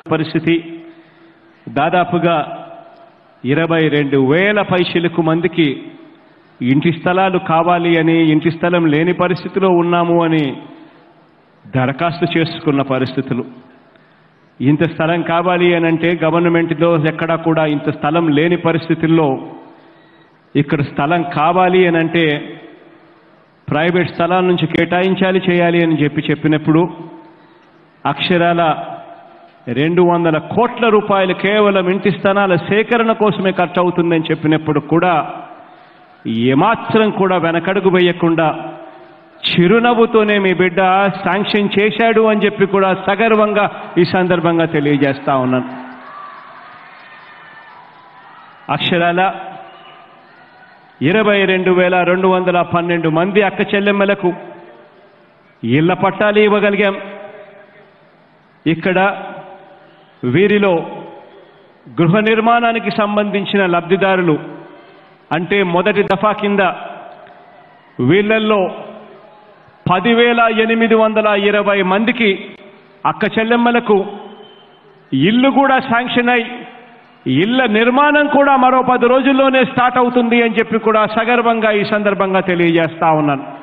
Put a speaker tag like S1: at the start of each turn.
S1: పరిస్థితి దాదాపుగా ఇరవై రెండు వేల పైసలకు మందికి ఇంటి స్థలాలు కావాలి అని ఇంటి స్థలం లేని పరిస్థితిలో ఉన్నాము అని దరఖాస్తు చేసుకున్న పరిస్థితులు ఇంత స్థలం కావాలి అని అంటే గవర్నమెంట్లో ఎక్కడా కూడా ఇంత స్థలం లేని పరిస్థితుల్లో ఇక్కడ స్థలం కావాలి అని అంటే ప్రైవేట్ స్థలాల నుంచి కేటాయించాలి చేయాలి అని చెప్పి చెప్పినప్పుడు అక్షరాల రెండు వందల కోట్ల రూపాయలు కేవలం ఇంటి స్థలాల సేకరణ కోసమే ఖర్చు అవుతుందని చెప్పినప్పుడు కూడా ఏమాత్రం కూడా వెనకడుగు వేయకుండా చిరునవ్వుతోనే మీ బిడ్డ శాంక్షన్ చేశాడు అని చెప్పి కూడా సగర్వంగా ఈ సందర్భంగా తెలియజేస్తా ఉన్నాను అక్షరాల ఇరవై రెండు వేల రెండు వందల పన్నెండు మంది అక్క చెల్లెమ్మలకు ఇళ్ల పట్టాలు ఇవ్వగలిగాం ఇక్కడ వీరిలో గృహ నిర్మాణానికి సంబంధించిన లబ్ధిదారులు అంటే మొదటి దఫా కింద వీళ్ళల్లో పదివేల ఎనిమిది వందల ఇరవై మందికి అక్క చెల్లెమ్మలకు ఇల్లు కూడా శాంక్షన్ అయి ఇళ్ల నిర్మాణం కూడా మరో పది రోజుల్లోనే స్టార్ట్ అవుతుంది అని చెప్పి కూడా సగర్వంగా ఈ సందర్భంగా తెలియజేస్తా ఉన్నాను